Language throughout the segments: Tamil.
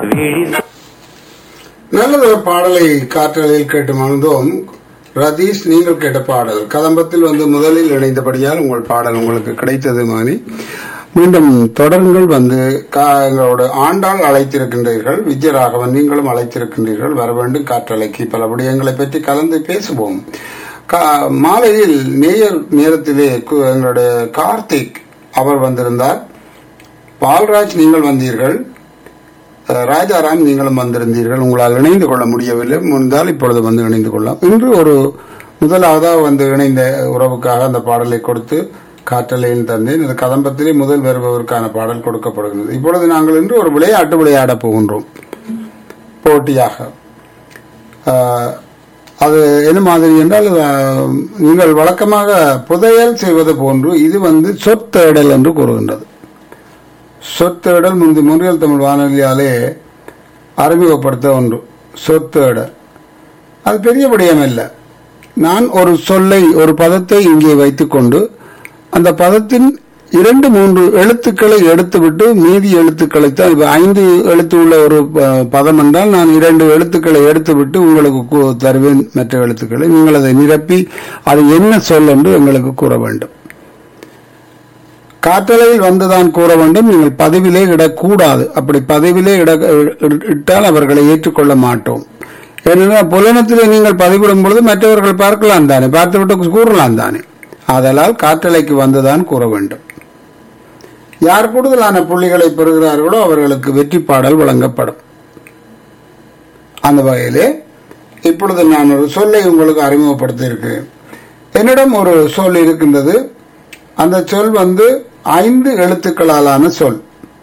விழி நல்லது ஒரு பாடலை காற்றலையில் கேட்டு மகிழ்ந்தோம் ரதீஷ் நீங்கள் கேட்ட பாடல் கதம்பத்தில் வந்து முதலில் இணைந்தபடியால் உங்கள் பாடல் உங்களுக்கு கிடைத்தது மகனி மீண்டும் தொடருங்கள் வந்து கா- எங்களோட ஆண்டாள் அழைத்திருக்கின்றீர்கள் விஜயராகவன் நீங்களும் அழைத்திருக்கின்றீர்கள் வர வேண்டும் காற்றலைக்கு பல விடயங்களை பற்றி கலந்து பேசுவோம் கா- மாலையில் நேயர் நேரத்திலே கு- எங்களுடைய கார்த்திக் அவர் வந்திருந்தார் பால்ராஜ் நீங்கள் வந்தீர்கள் அஹ், ராஜாராம் நீங்களும் வந்திருந்தீர்கள் உங்களால் இணைந்து கொள்ள முடியவில்லை முன்னால் இப்பொழுது வந்து இணைந்து கொள்ளலாம் இன்று ஒரு முதலாவதாக வந்து இணைந்த உறவுக்காக அந்த பாடலை கொடுத்து காற்றலையில் தந்தேன் இந்த கதம்பத்திலே முதல் வருபவருக்கான பாடல் கொடுக்கப்படுகிறது இப்பொழுது நாங்கள் இன்று ஒரு விளையாட்டு விளையாடப் போகின்றோம் போட்டியாக ஆஹ், அது என்ன மாதிரி என்றால் ஆஹ், நீங்கள் வழக்கமாக புதையல் செய்வது போன்று இது வந்து சொத்தேடல் என்று கூறுகின்றது சொத்தேடல் முந்தி முன்றியல் தமிழ் வானொலியாலே அறிமுகப்படுத்த ஒன்று சொத்தேடல் அது பெரிய விடயம் இல்லை நான் ஒரு சொல்லை ஒரு பதத்தை இங்கே வைத்துக்கொண்டு அந்த பதத்தின் இரண்டு மூன்று எழுத்துக்களை எடுத்துவிட்டு மீதி எழுத்துக்களை தான் இப்ப ஐந்து எழுத்து உள்ள ஒரு ப- பதம் என்றால் நான் இரண்டு எழுத்துக்களை எடுத்துவிட்டு உங்களுக்கு கூ- தருவேன் மற்ற எழுத்துக்களை நீங்கள் அதை நிரப்பி அது என்ன சொல் என்று எங்களுக்கு கூற வேண்டும் காற்றலையில் வந்துதான் கூற வேண்டும் நீங்கள் பதிவிலே இடக்கூடாது அப்படி பதிவிலே இட இ- இட்டால் அவர்களை ஏற்றுக்கொள்ள மாட்டோம் ஏனென்றால் புலனத்திலே நீங்கள் பதிவிடும் பொழுது மற்றவர்கள் பார்க்கலாம் தானே பார்த்துவிட்டு கூறலாம் தானே ஆதலால் காற்றலைக்கு வந்துதான் கூற வேண்டும் யார் கூடுதலான புள்ளிகளை பெறுகிறார்களோ அவர்களுக்கு வெற்றி பாடல் வழங்கப்படும் அந்த வகையிலே இப்பொழுது நான் ஒரு சொல்லை உங்களுக்கு அறிமுகப்படுத்தி இருக்கிறேன் என்னிடம் ஒரு சொல் இருக்கின்றது அந்த சொல் வந்து ஐந்து எழுத்துக்களாலான சொல்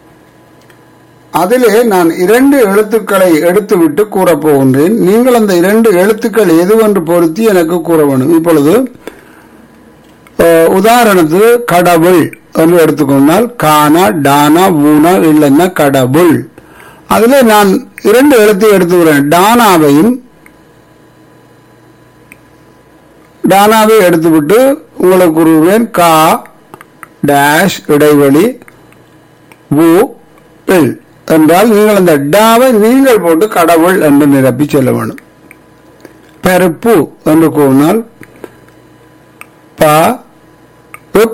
அதிலே நான் இரண்டு எழுத்துக்களை எடுத்துவிட்டு கூறப் போகின்றேன் நீங்கள் அந்த இரண்டு எழுத்துக்கள் எதுவென்று பொருத்தி எனக்கு கூற வேண்டும் இப்பொழுது அஹ், உதாரணத்துக்கு கடவுள் என்று எடுத்துக்கொண்டால் கானா டானா ஊனா இல்லைன்னா கடவுள் அதிலே நான் இரண்டு எழுத்தை எடுத்துக்கிறேன் டானாவையும் டானாவை எடுத்துவிட்டு உங்களுக்கு கூறுவேன் கா டேஷ் இடைவெளி வு இல் என்றால் நீங்கள் அந்த டாவை நீங்கள் போட்டு கடவுள் என்று நிரப்பி சொல்ல வேண்டும் பருப்பு என்று கூறினால் ப உப்,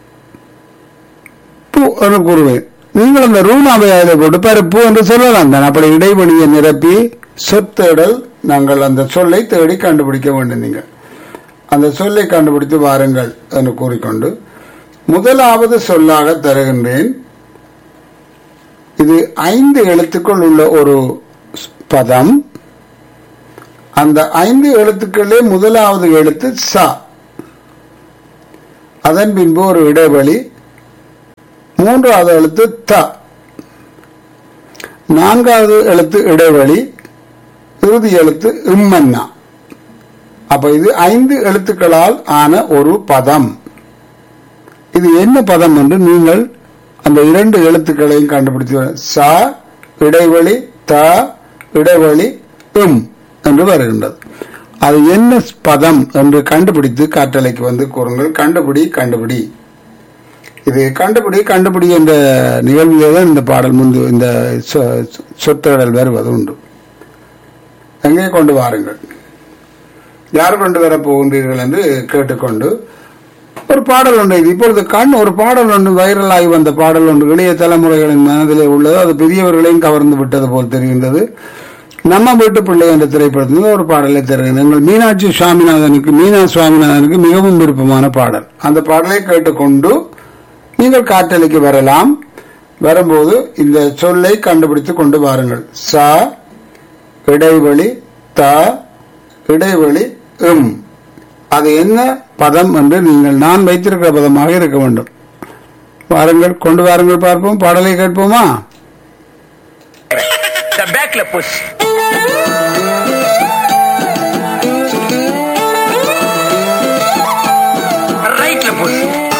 பு என்று கூறுவேன் நீங்கள் அந்த ரூமாவை அதில் போட்டு பருப்பு என்று சொல்லலாம் தான் அப்படி இடைவெளியை நிரப்பி சொத்தேடல் நாங்கள் அந்த சொல்லை தேடி கண்டுபிடிக்க வேண்டும் நீங்கள் அந்த சொல்லை கண்டுபிடித்து வாருங்கள் என்று கூறிக்கொண்டு முதலாவது சொல்லாக தருகின்றேன் இது ஐந்து எழுத்துக்கள் உள்ள ஒரு பதம் அந்த ஐந்து எழுத்துக்களே முதலாவது எழுத்து ச அதன் பின்பு ஒரு இடைவெளி மூன்றாவது எழுத்து த நான்காவது எழுத்து இடைவெளி இறுதி எழுத்து இம்மன்னா அப்ப இது ஐந்து எழுத்துக்களால் ஆன ஒரு பதம் இது என்ன பதம் என்று நீங்கள் அந்த இரண்டு எழுத்துக்களையும் கண்டுபிடித்து வர- ச இடைவெளி த இடைவெளி இம் என்று வருகின்றது அது என்ன பதம் என்று கண்டுபிடித்து காற்றலைக்கு வந்து கூறுங்கள் கண்டுபிடி கண்டுபிடி இது கண்டுபிடி கண்டுபிடி என்ற நிகழ்விலே தான் இந்த பாடல் முன்பு இந்த சொ- சொற்றொடர் வருவது உண்டு எங்கே கொண்டு வாருங்கள் யார் கொண்டு வர போகின்றீர்கள் என்று கேட்டுக்கொண்டு ஒரு பாடல் ஒன்று இது இப்பொழுது கண் ஒரு பாடல் ஒன்று வைரலாகி வந்த பாடல் ஒன்று இளைய தலைமுறைகளின் மனதிலே உள்ளது அது பெரியவர்களையும் கவர்ந்து விட்டது போல் தெரிகின்றது நம்ம வீட்டு பிள்ளை என்ற திரைப்படத்தில் ஒரு பாடலை தருகிறேன் எங்கள் மீனாட்சி சுவாமிநாதனுக்கு மீனா சுவாமிநாதனுக்கு மிகவும் விருப்பமான பாடல் அந்த பாடலை கேட்டுக்கொண்டு நீங்கள் காற்றலைக்கு வரலாம் வரும்போது இந்த சொல்லை கண்டுபிடித்து கொண்டு வாருங்கள் ச இடைவெளி த இடைவெளி இம் அது என்ன பதம் என்று நீங்கள் நான் வைத்திருக்கிற பதமாக இருக்க வேண்டும் வாருங்கள் கொண்டு வாருங்கள் பார்ப்போம் பாடலை கேட்போமா பேக்ல புஷ்